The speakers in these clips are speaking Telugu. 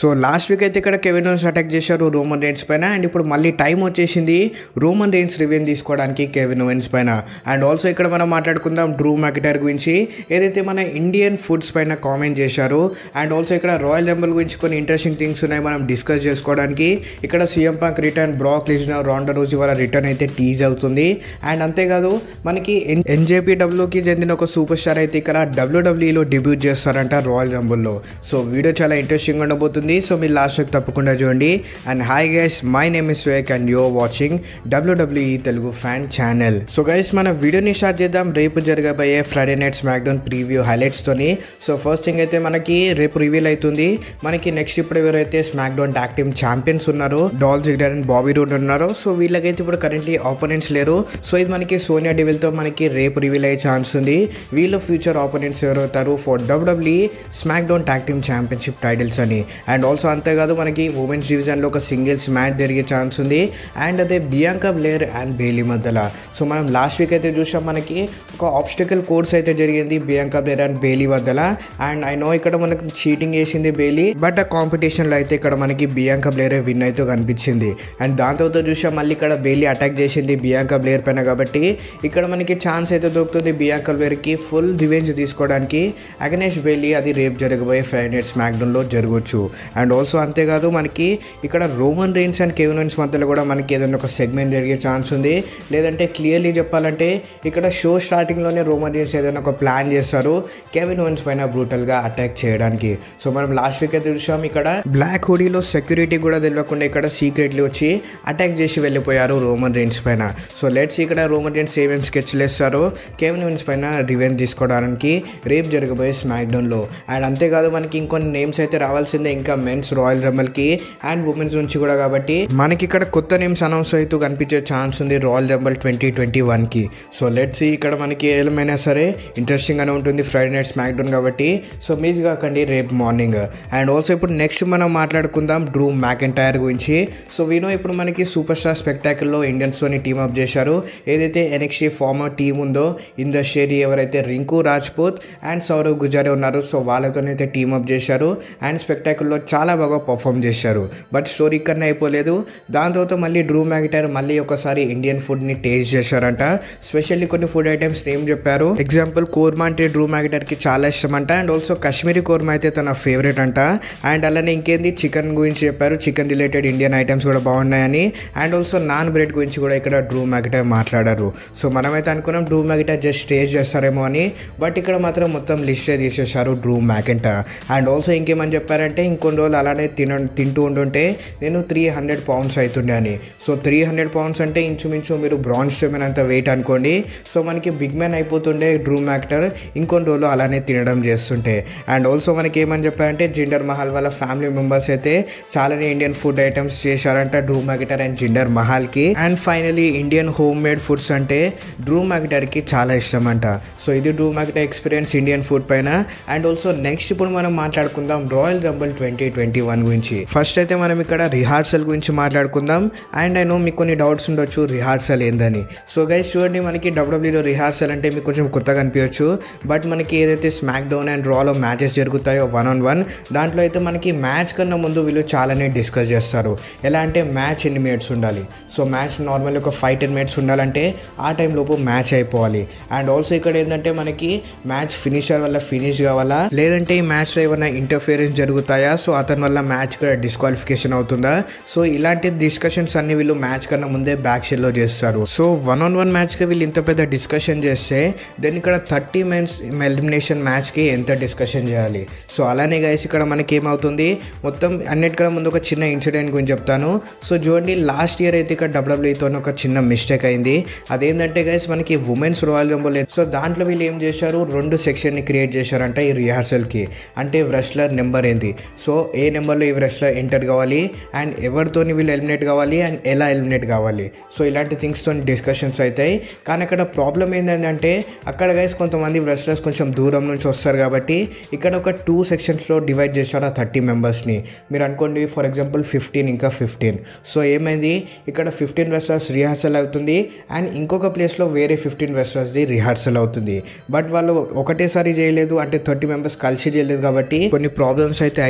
సో లాస్ట్ వీక్ అయితే ఇక్కడ కెవిన్ ఓన్స్ అటాక్ చేశారు రోమన్ రేన్స్ పైన అండ్ ఇప్పుడు మళ్ళీ టైం వచ్చేసింది రోమన్ రేన్స్ రివెన్ తీసుకోవడానికి కెవిన్ ఓవెన్స్ పైన అండ్ ఆల్సో ఇక్కడ మనం మాట్లాడుకుందాం డ్రూ మ్యాకిటర్ గురించి ఏదైతే మన ఇండియన్ ఫుడ్స్ పైన కామెంట్ చేశారు అండ్ ఆల్సో ఇక్కడ రాయల్ రంబుల్ గురించి కొన్ని ఇంట్రెస్టింగ్ థింగ్స్ ఉన్నాయి మనం డిస్కస్ చేసుకోవడానికి ఇక్కడ CM Punk return Brock Lesnar Ronda Rousey వాళ్ళ రిటర్న్ అయితే టీజ్ అవుతుంది అండ్ అంతేకాదు మనకి ఎన్జేపీడబ్ల్యూకి చెందిన ఒక సూపర్ స్టార్ అయితే ఇక్కడ డబ్ల్యూడబ్ల్యూలో డెబ్యూట్ చేస్తారంట రాయల్ రంబుల్లో సో వీడియో చాలా ఇంట్రెస్టింగ్ ఉండబోతుంది సో మీరు లాస్ట్ వరకు తప్పకుండా చూడండి and hi guys my name is వేక్ and you're watching WWE Telugu fan channel so guys మన వీడియోని స్టార్ట్ చేద్దాం రేపు జరగబోయే Friday night SmackDown preview highlights తోని సో ఫస్ట్ థింగ్ అయితే మనకి రేపు రివీల్ అవుతుంది మనకి నెక్స్ట్ ఇప్పుడు ఎవరైతే SmackDown tag team champions ఉన్నారో Dolph Ziggler and Bobby Roode ఉన్నారో సో వీళ్ళకైతే ఇప్పుడు కరెంట్లీ ఆపోనెంట్స్ లేరు సో ఇది మనకి సోనియా డివిల్ తో మనకి రేపు రివీల్ అయ్యే ఛాన్స్ ఉంది వీళ్ళు ఫ్యూచర్ ఆపోనెంట్స్ ఎవరవుతారు for WWE SmackDown tag team championship titles అని అండ్ ఆల్సో అంతేకాదు మనకి ఉమెన్స్ డివిజన్లో ఒక సింగిల్స్ మ్యాచ్ జరిగే ఛాన్స్ ఉంది అండ్ అదే బియాంకా బ్లేయర్ అండ్ బేలీ మధ్యలో సో మనం లాస్ట్ వీక్ అయితే చూసాం మనకి ఒక ఆబ్స్టికల్ కోర్స్ అయితే జరిగింది బియాంకా బ్లేయర్ అండ్ బేలీ మధ్యలో అండ్ ఐ నో ఇక్కడ మనకి చీటింగ్ చేసింది బేలీ బట్ ఆ కాంపిటీషన్లో అయితే ఇక్కడ మనకి బియాంకా బ్లేయర్ విన్ అయితే కనిపించింది అండ్ దాని తర్వాత చూసాం మళ్ళీ ఇక్కడ బేలీ అటాక్ చేసింది బియాంకా బ్లేయర్ పైన కాబట్టి ఇక్కడ మనకి ఛాన్స్ అయితే దొరుకుతుంది బియాంకా బ్లేయర్కి ఫుల్ రివెంజ్ తీసుకోవడానికి అగనేష్ బేలీ అది రేపు జరగబోయే ఫ్రైడే స్మాక్ డౌన్లో జరగవచ్చు అండ్ ఆల్సో అంతేకాదు మనకి ఇక్కడ Roman Reigns and Kevin Reigns మధ్యలో కూడా మనకి ఏదైనా ఒక సెగ్మెంట్ జరిగే ఛాన్స్ ఉంది లేదంటే క్లియర్లీ చెప్పాలంటే ఇక్కడ షో స్టార్టింగ్లోనే రోమన్ రేన్స్ ఏదైనా ఒక ప్లాన్ చేస్తారు కెవిన్ ఓన్స్ పైన బ్రూటల్గా అటాక్ చేయడానికి సో మనం లాస్ట్ వీక్ అయితే చూసాం ఇక్కడ బ్లాక్ హుడీలో సెక్యూరిటీ కూడా తెలియకుండా ఇక్కడ సీక్రెట్లీ వచ్చి అటాక్ చేసి వెళ్ళిపోయారు రోమన్ రేన్స్ పైన సో లెట్స్ ఇక్కడ రోమన్ రేన్స్ ఏమేమి స్కెచ్లు వేస్తారో కెవిన్ ఓన్స్ పైన రివెంజ్ తీసుకోవడానికి రేపు జరగబోయే స్మాక్ డౌన్లో అండ్ అంతేకాదు మనకి ఇంకొన్ని నేమ్స్ అయితే రావాల్సిందే ఇంకా మెన్స్ రాయల్ కి అండ్ ఉమెన్స్ నుంచి కూడా కాబట్టి మనకి ఇక్కడ కొత్త నేమ్స్ అనౌన్స్ అవుతూ కనిపించే ఛాన్స్ ఉంది రాయల్ రంబల్ ట్వంటీ ట్వంటీ వన్కి సో లెట్స్ ఇక్కడ మనకి ఏమైనా సరే ఇంట్రెస్టింగ్ గానే ఉంటుంది ఫ్రైడే నైట్ స్మాక్ డౌన్ కాబట్టి సో మిస్ కాకండి రేపు మార్నింగ్ అండ్ ఆల్సో ఇప్పుడు నెక్స్ట్ మనం మాట్లాడుకుందాం డ్రూ మ్యాకెంటైర్ గురించి సో వీనో ఇప్పుడు మనకి సూపర్ స్టార్ స్పెక్టాకిల్లో ఇండియన్స్తోని టీమ్ అప్ చేశారు ఏదైతే ఎన్ఎక్స్టీ ఫార్మర్ టీం ఉందో ఇన్ ద షేరీ ఎవరైతే రింకు రాజ్పూత్ అండ్ సౌరవ్ గుజారే ఉన్నారు సో వాళ్ళతోనైతే టీమ్ అప్ చేశారు అండ్ స్పెక్టాకిల్లో చాలా బాగా పర్ఫామ్ చేశారు బట్ స్టోరీ ఇక్కడనే అయిపోలేదు దాని తర్వాత మళ్ళీ డ్రూ మ్యాగిటర్ మళ్ళీ ఒకసారి ఇండియన్ ఫుడ్ని టేస్ట్ చేశారంట స్పెషల్లీ కొన్ని ఫుడ్ ఐటమ్స్ నేమ్ చెప్పారు ఎగ్జాంపుల్ కోర్మా అంటే డ్రూ మ్యాగిటర్కి చాలా ఇష్టం అంట అండ్ ఆల్సో కాశ్మీరీ కోర్మా అయితే తన ఫేవరెట్ అంట అండ్ అలానే ఇంకేంది చికెన్ గురించి చెప్పారు చికెన్ రిలేటెడ్ ఇండియన్ ఐటమ్స్ కూడా బాగున్నాయని అండ్ ఆల్సో నాన్ బ్రెడ్ గురించి కూడా ఇక్కడ డ్రూ మ్యాగిటర్ మాట్లాడారు సో మనమైతే అనుకున్నాం డ్రూ మ్యాగిటర్ జస్ట్ టేస్ట్ చేస్తారేమో అని బట్ ఇక్కడ మాత్రం మొత్తం లిస్టే తీసేశారు డ్రూ మ్యాకెంట అండ్ ఆల్సో ఇంకేమని చెప్పారంటే ఇంకొన్ని రోజులు అలానే తిన తింటూ ఉంటుంటే నేను త్రీ హండ్రెడ్ పౌండ్స్ అవుతుండే అని సో త్రీ హండ్రెడ్ పౌండ్స్ అంటే ఇంచుమించు మీరు బ్రాన్స్ అంత వెయిట్ అనుకోండి సో మనకి బిగ్ మ్యాన్ అయిపోతుండే డ్రూ మ్యాక్టర్ ఇంకొన్ని రోజులు అలానే తినడం చేస్తుంటే అండ్ ఆల్సో మనకి ఏమని చెప్పారంటే జిండర్ మహల్ వాళ్ళ ఫ్యామిలీ మెంబర్స్ అయితే చాలానే ఇండియన్ ఫుడ్ ఐటమ్స్ చేశారంట డ్రూ మ్యాకెటర్ అండ్ జిండర్ మహల్కి and finally Indian home made foods అంటే డ్రూ మ్యాకెటర్కి చాలా ఇష్టం అంట సో ఇది Drew McIntyre experience Indian food పైన అండ్ ఆల్సో నెక్స్ట్ ఇప్పుడు మనం మాట్లాడుకుందాం Royal Rumble twenty twenty one గురించి ఫస్ట్ అయితే మనం ఇక్కడ రిహార్సల్ గురించి మాట్లాడుకుందాం అండ్ ఐ నో మీకు కొన్ని డౌట్స్ ఉండొచ్చు రిహార్సల్ ఏందని సో గైస్ చూడండి మనకి డబ్ల్యూడబ్ల్యూలో రిహార్సల్ అంటే మీకు కొంచెం కొత్తగా అనిపించవచ్చు బట్ మనకి ఏదైతే స్మాక్ డౌన్ అండ్ రాలో మ్యాచెస్ జరుగుతాయో వన్ ఆన్ వన్ దాంట్లో అయితే మనకి మ్యాచ్ కన్నా ముందు వీళ్ళు చాలానే డిస్కస్ చేస్తారు ఎలా అంటే మ్యాచ్ ఎన్ని మినిట్స్ ఉండాలి సో మ్యాచ్ నార్మల్ ఒక ఫైవ్ టెన్ మినిట్స్ ఉండాలంటే ఆ టైం లోపు మ్యాచ్ అయిపోవాలి అండ్ ఆల్సో ఇక్కడ ఏంటంటే మనకి మ్యాచ్ ఫినిషర్ వల్ల ఫినిష్ కావాలా లేదంటే ఈ మ్యాచ్లో ఏమైనా ఇంటర్ఫియరెన్స్ జరుగుతాయా సో అతని వల్ల మ్యాచ్ కూడా డిస్క్వాలిఫికేషన్ అవుతుందా సో ఇలాంటి డిస్కషన్స్ అన్ని వీళ్ళు మ్యాచ్ కన్నా ముందే బ్యాక్ షెల్లో చేస్తారు సో వన్ ఆన్ వన్ మ్యాచ్కి వీళ్ళు ఇంత పెద్ద డిస్కషన్ చేస్తే దెన్ ఇక్కడ థర్టీ మెన్స్ ఎలిమినేషన్ మ్యాచ్కి ఎంత డిస్కషన్ చేయాలి సో అలానే గైస్ ఇక్కడ మనకి ఏమవుతుంది మొత్తం అన్నిటికన్నా ముందు ఒక చిన్న ఇన్సిడెంట్ గురించి చెప్తాను సో చూడండి లాస్ట్ ఇయర్ అయితే ఇక్కడ డబ్ల్యూడబ్ల్యూతో ఒక చిన్న మిస్టేక్ అయింది అదేంటంటే గైస్ మనకి ఉమెన్స్ రాయల్ రంబుల్ సో దాంట్లో వీళ్ళు ఏం చేశారు రెండు సెక్షన్ని క్రియేట్ చేశారంట ఈ రిహార్సల్కి అంటే రెస్లర్ నెంబర్ ఏంది సో ఏ నెంబర్లో ఈ రెస్లర్ ఎంటర్ కావాలి అండ్ ఎవరితోని వీళ్ళు ఎలిమినేట్ కావాలి అండ్ ఎలా ఎలిమినేట్ కావాలి సో ఇలాంటి థింగ్స్తో డిస్కషన్స్ అవుతాయి కానీ అక్కడ ప్రాబ్లం ఏంటంటే అక్కడ గైస్ కొంతమంది రెస్లర్స్ కొంచెం దూరం నుంచి వస్తారు కాబట్టి ఇక్కడ ఒక టూ సెక్షన్స్లో డివైడ్ చేశారు ఆ థర్టీ మెంబర్స్ని మీరు అనుకోండి ఫర్ ఎగ్జాంపుల్ ఫిఫ్టీన్ ఇంకా ఫిఫ్టీన్ సో ఏమైంది ఇక్కడ ఫిఫ్టీన్ రెస్లర్స్ రిహార్సల్ అవుతుంది అండ్ ఇంకొక ప్లేస్లో వేరే ఫిఫ్టీన్ రెస్లర్స్ది రిహార్సల్ అవుతుంది బట్ వాళ్ళు ఒకటేసారి చేయలేదు అంటే థర్టీ మెంబర్స్ కలిసి చేయలేదు కాబట్టి కొన్ని ప్రాబ్లమ్స్ అయితే అవుతాయి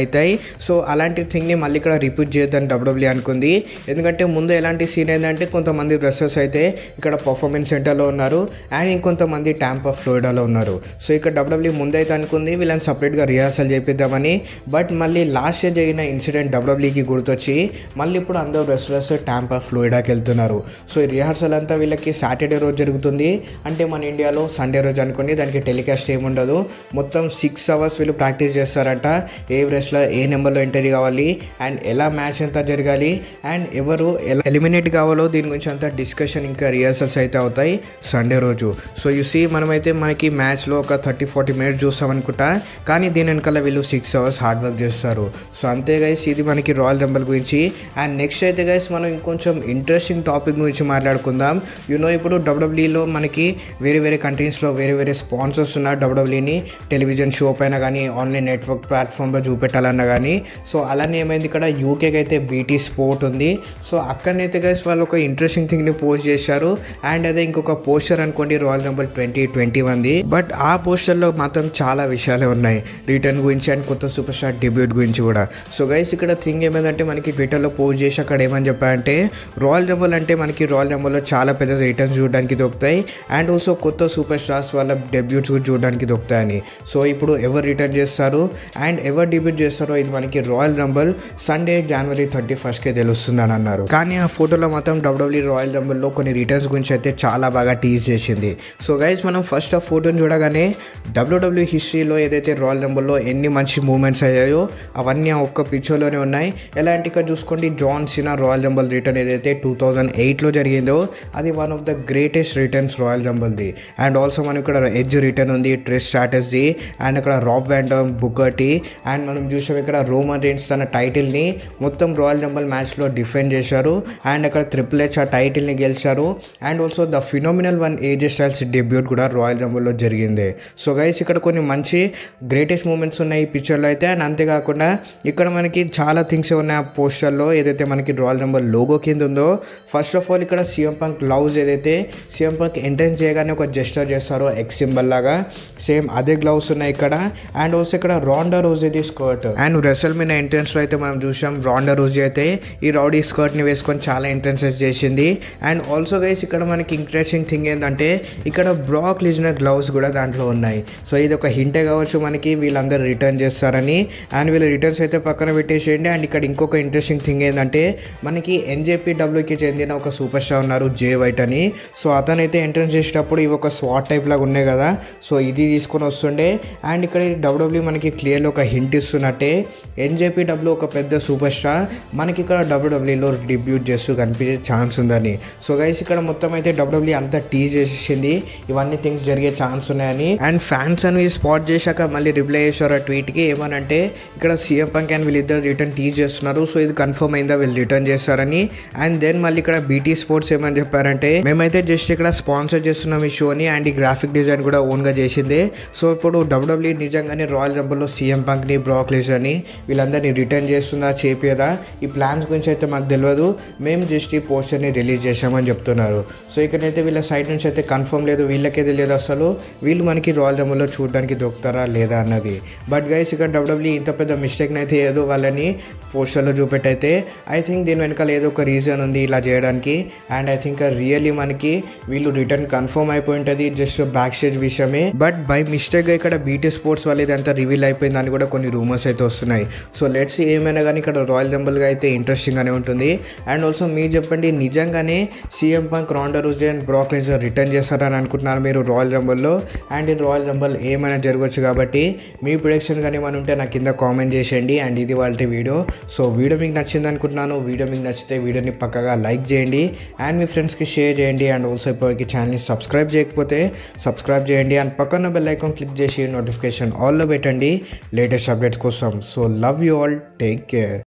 సో అలాంటి థింగ్ని మళ్ళీ ఇక్కడ రిపీట్ చేద్దాం డబ్ల్యూడబ్ల్యూ అనుకుంది ఎందుకంటే ముందు ఎలాంటి సీన్ ఏంటంటే కొంతమంది రెస్లర్స్ అయితే ఇక్కడ పర్ఫార్మెన్స్ సెంటర్లో ఉన్నారు అండ్ ఇంకొంతమంది ట్యాంప్ ఆఫ్ ఫ్లోరిడాలో ఉన్నారు సో ఇక్కడ డబ్ల్యూడబ్ల్యూ ముందైతే అనుకుంది వీళ్ళని సపరేట్గా రిహార్సల్ చేపిద్దామని బట్ మళ్ళీ లాస్ట్ ఇయర్ జరిగిన ఇన్సిడెంట్ డబ్ల్యూడబ్ల్యూకి గుర్తొచ్చి మళ్ళీ ఇప్పుడు అందరూ రెస్లర్స్ ట్యాంప్ ఆఫ్ ఫ్లోరిడాకి వెళ్తున్నారు సో ఈ రిహార్సల్ అంతా వీళ్ళకి సాటర్డే రోజు జరుగుతుంది అంటే మన ఇండియాలో సండే రోజు అనుకోండి దానికి టెలికాస్ట్ ఏముండదు మొత్తం సిక్స్ అవర్స్ వీళ్ళు ప్రాక్టీస్ చేస్తారంట ఏ రెస్లర్ ఏ నెంబర్లో ఎంట్రీ కావాలి అండ్ ఎలా మ్యాచ్ అంతా జరగాలి అండ్ ఎవరు ఎలా ఎలిమినేట్ కావాలో దీని గురించి అంతా డిస్కషన్ ఇంకా రిహార్సల్స్ అయితే అవుతాయి సండే రోజు సో యు సీ మనమైతే మనకి మ్యాచ్లో ఒక థర్టీ ఫార్టీ మినిట్స్ చూస్తాం అనుకుంటా కానీ దీని వెనకాల వీళ్ళు సిక్స్ అవర్స్ హార్డ్ వర్క్ చేస్తారు సో అంతే గైస్ ఇది మనకి రాయల్ రంబల్ గురించి అండ్ నెక్స్ట్ అయితే గైస్ మనం ఇంకొంచెం ఇంట్రెస్టింగ్ టాపిక్ గురించి మాట్లాడుకుందాం యూనో ఇప్పుడు డబ్ల్యూడబ్ల్యూలో మనకి వేరే వేరే కంట్రీస్లో వేరే వేరే స్పాన్సర్స్ ఉన్న డబ్ల్యూడబ్ల్యూని టెలివిజన్ షో పైన కానీ ఆన్లైన్ నెట్వర్క్ ప్లాట్ఫామ్లో చూపెట్టాలన్నా కానీ సో అలానే ఏమైంది ఇక్కడ యూకేకి అయితే బీటీ స్పోర్ట్ ఉంది సో అక్కడనైతే గైస్ వాళ్ళు ఒక ఇంట్రెస్టింగ్ థింగ్ని పోస్ట్ చేశారు అండ్ అదే ఇంకొక పోస్టర్ అనుకోండి రాయల్ నెంబర్ ట్వంటీ ట్వంటీ వన్ది బట్ ఆ పోస్టర్లో మాత్రం చాలా విషయాలే ఉన్నాయి రిటర్న్ గురించి అండ్ కొత్త సూపర్ స్టార్ డెబ్యూట్ గురించి కూడా సో గైస్ ఇక్కడ థింగ్ ఏమైందంటే మనకి ట్విట్టర్లో పోస్ట్ చేసి అక్కడ ఏమని చెప్పారంటే రాయల్ నెంబర్ అంటే మనకి రాయల్ నెంబర్లో చాలా పెద్ద రిటర్న్స్ చూడడానికి దొరుకుతాయి అండ్ ఆల్సో కొత్త సూపర్ స్టార్స్ వాళ్ళ డెబ్యూట్స్ కూడా చూడడానికి దొరుకుతాయని సో ఇప్పుడు ఎవరు రిటర్న్ చేస్తారు అండ్ ఎవరు డెబ్యూట్ చేస్తారో ఇది మనకి రాయల్ రంబల్ సండే జనవరి థర్టీ ఫస్ట్కే తెలుస్తుందని అన్నారు కానీ ఆ ఫోటోలో మాత్రం డబ్ల్యూడబ్ల్యూ రాయల్ రంబల్లో కొన్ని రిటర్న్స్ గురించి అయితే చాలా బాగా టీజ్ చేసింది సో గైస్ మనం ఫస్ట్ ఆ ఫోటోని చూడగానే డబ్ల్యూడబ్ల్యూ హిస్టరీలో ఏదైతే రాయల్ రంబల్లో ఎన్ని మంచి మూమెంట్స్ అయ్యాయో అవన్నీ ఆ ఒక్క పిక్చర్లోనే ఉన్నాయి ఎలాంటి ఇక్కడ చూసుకోండి John Cena Royal Rumble return ఏదైతే టూ థౌజండ్ ఎయిట్లో జరిగిందో అది one of the greatest returns Royal రంబల్ది అండ్ ఆల్సో మనం ఇక్కడ ఎడ్జ్ రిటర్న్ ఉంది ట్రెస్ స్టాటస్ది అండ్ అక్కడ రాబ్ వ్యాండమ్ బుకర్టీ అండ్ మనం చూసాం ఇక్కడ రోమన్ రేన్స్ తన టైటిల్ని మొత్తం రాయల్ రంబల్ మ్యాచ్లో డిఫెండ్ చేశారు అండ్ అక్కడ ట్రిపుల్ హెచ్ ఆ టైటిల్ని గెలిచారు and also the phenomenal one AJ Styles debut కూడా రాయల్ రంబల్లో జరిగింది సో గైస్ ఇక్కడ కొన్ని మంచి గ్రేటెస్ట్ మూమెంట్స్ ఉన్నాయి ఈ పిక్చర్లో అయితే అండ్ అంతేకాకుండా ఇక్కడ మనకి చాలా థింగ్స్ ఉన్నాయి ఆ పోస్టర్లో ఏదైతే మనకి రాయల్ నంబర్ లోగో కింద ఉందో ఫస్ట్ ఆఫ్ ఆల్ ఇక్కడ సీఎం పంక్ గ్లౌజ్ ఏదైతే సీఎం పంక్ ఎంట్రెన్స్ చేయగానే ఒక జెస్టర్ చేస్తారో ఎక్స్ సింబల్ లాగా సేమ్ అదే గ్లౌస్ ఉన్నాయి ఇక్కడ అండ్ ఆల్సో ఇక్కడ రాండా రోజ్ ఇది స్కర్ట్ అండ్ రెసల్ మీద ఎంట్రెన్స్ లో అయితే మనం చూసాం రాండా రోజీ అయితే ఈ రౌడీ స్కర్ట్ ని వేసుకొని చాలా ఎంట్రెన్సెస్ చేసింది అండ్ ఆల్సో గైస్ ఇక్కడ మనకి ఇంట్రెస్టింగ్ థింగ్ ఏంటంటే ఇక్కడ బ్రాక్ లిజనర్ గ్లౌస్ కూడా దాంట్లో ఉన్నాయి సో ఇది ఒక హింటే కావచ్చు మనకి వీళ్ళందరూ రిటర్న్ చేస్తారని అండ్ వీళ్ళ రిటర్న్స్ అయితే పక్కన పెట్టేసేయండి అండ్ ఇక్కడ ఇంకొక ఇంట్రెస్టింగ్ థింగ్ ఏంటంటే మనకి ఎన్జేపీ డబ్ల్యూకి చెందిన ఒక సూపర్ స్టార్ ఉన్నారు జే వైట్ అని సో అతనైతే ఎంట్రన్స్ చేసేటప్పుడు ఇవి ఒక స్వాట్ టైప్ లాగా ఉన్నాయి కదా సో ఇది తీసుకొని వస్తుండే అండ్ ఇక్కడ డబ్ల్యూడబ్ల్యూ మనకి క్లియర్లో ఒక హింట్ ఇస్తున్నట్టే ఎన్జేపీ డబ్ల్యూ ఒక పెద్ద సూపర్ స్టార్ మనకి ఇక్కడ డబ్ల్యూడబ్ల్యూలో డిబ్యూట్ చేస్తూ కనిపించే ఛాన్స్ ఉందని సో గైస్ ఇక్కడ మొత్తం అయితే డబ్ల్యూడబ్ల్యూ అంతా టీజ్ చేసేసింది ఇవన్నీ థింగ్స్ జరిగే ఛాన్స్ ఉన్నాయని అండ్ ఫ్యాన్స్ అని స్పాట్ చేశాక మళ్ళీ రిప్లై చేశారు ఆ ట్వీట్కి ఏమనంటే ఇక్కడ సీఎం పంక్ అండ్ వీళ్ళిద్దరు రిటర్న్ టీజ్ చేస్తున్నారు సో ఇది కన్ఫర్మ్ అయిందా వీళ్ళు రిటర్న్ చేస్తారని అండ్ దెన్ మళ్ళీ ఇక్కడ బీటీ స్పోర్ట్స్ ఏమని చెప్పారంటే మేమైతే జస్ట్ ఇక్కడ స్పాన్సర్ చేస్తున్నాం ఈ షోని అండ్ ఈ గ్రాఫిక్ డిజైన్ కూడా ఓన్గా చేసింది సో ఇప్పుడు డబ్ల్యూడబ్ల్యూ నిజంగానే రాయల్ రంబుల్లో సీఎం పంక్ని బ్రాక్లీస్ అని వీళ్ళందరినీ రిటర్న్ చేస్తుందా చేపియదా ఈ ప్లాన్స్ గురించి అయితే మాకు తెలియదు మేము జస్ట్ ఈ పోస్టర్ని రిలీజ్ చేసామని చెప్తున్నారు సో ఇక్కడైతే వీళ్ళ సైడ్ నుంచి అయితే కన్ఫర్మ్ లేదు వీళ్ళకే తెలియదు అసలు వీళ్ళు మనకి రాయల్ రంబుల్లో చూడడానికి దొరుకుతారా లేదా అన్నది బట్ గైస్ ఇక్కడ డబ్ల్యూడబ్ల్యూ ఇంత పెద్ద మిస్టేక్ని అయితే ఏదో వాళ్ళని పోస్టర్లో చూపెట్టయితే ఐ థింక్ దీని వెనకాల ఏదో ఒక రీజన్ ఉంది ఇలా చేయడానికి అండ్ ఐ థింక్ రియల్లీ మనకి వీళ్ళు రిటర్న్ కన్ఫర్మ్ అయిపోయి ఉంటుంది జస్ట్ బ్యాక్ స్టేజ్ విషయమే బట్ బై మిస్టేక్గా ఇక్కడ బీటీ స్పోర్ట్స్ వాళ్ళు ఇదంతా రివీల్ అయిపోయిందని కూడా కొన్ని రూమర్స్ అయితే వస్తున్నాయి సో లెట్స్ ఏమైనా కానీ ఇక్కడ రాయల్ రంబుల్గా అయితే ఇంట్రెస్టింగ్గానే ఉంటుంది అండ్ ఆల్సో మీరు చెప్పండి నిజంగానే CM Punk Ronda Rousey and Brock Lesnar return చేస్తారని అనుకుంటున్నారు మీరు రాయల్ రంబుల్లో అండ్ ఈ రాయల్ రంబుల్ ఏమైనా జరగవచ్చు కాబట్టి మీ ప్రొడక్షన్ కానీ ఏమైనా ఉంటే నాకు కింద కామెంట్ చేసేయండి అండ్ ఇది వాళ్ళ వీడియో సో వీడియో మీకు నచ్చింది అనుకుంటున్నాను వీడియో మీకు నచ్చితే వీడియోని పక్కగా లైక్ చేయండి అండ్ మీ ఫ్రెండ్స్కి షేర్ చేయండి అండ్ ఆల్సో ఇప్పటికి ఛానల్ని సబ్స్క్రైబ్ చేయకపోతే సబ్స్క్రైబ్ చేయండి అండ్ పక్కన బెల్ ఐకాన్ క్లిక్ చేసి నోటిఫికేషన్ ఆల్లో పెట్టండి లేటెస్ట్ అప్డేట్స్ కోసం so love you all take care